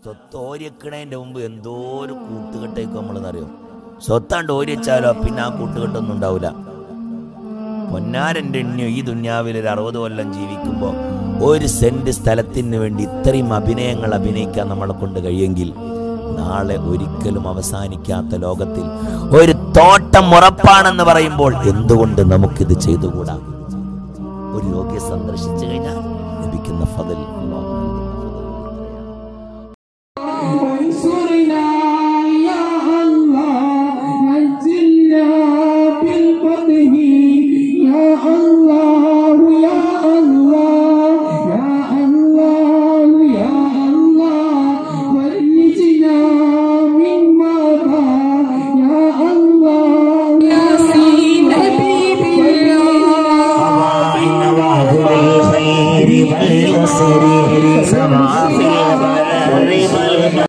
സ്വത്ത് ഓരിയക്കണേന്റെ മുമ്പ് എന്തോ ഒരു കൂട്ടുകെട്ടേക്ക് നമ്മളെന്നറിയോ സ്വത്താണ്ട് ഓരിയച്ചാലോ പിന്നെ ആ കൂട്ടുകെട്ടൊന്നും ഉണ്ടാവില്ല പൊന്നാരൻ്റെ എണ്ണിയോ ഈ ദുന്യാവിൽ ഒരു അറുപത് കൊല്ലം ജീവിക്കുമ്പോൾ ഒരു സെന്റ് സ്ഥലത്തിന് വേണ്ടി ഇത്രയും അഭിനയങ്ങൾ അഭിനയിക്കാൻ നമ്മളെ കൊണ്ട് കഴിയെങ്കിൽ നാളെ ഒരിക്കലും അവസാനിക്കാത്ത ലോകത്തിൽ ഒരു തോട്ടം ഉറപ്പാണെന്ന് പറയുമ്പോൾ എന്തുകൊണ്ട് നമുക്കിത് ചെയ്തുകൂടാ ഒരു രോഗിയെ സന്ദർശിച്ചു കഴിഞ്ഞാൽ ലഭിക്കുന്ന ഫതിൽ അല്ലാഹു وانصرنا يا الله نزلنا بالفتح يا الله يا الله يا الله يا الله فرجنا من مرضى يا الله يا سيدي بالله بالخير واليسر سما في البر والبحر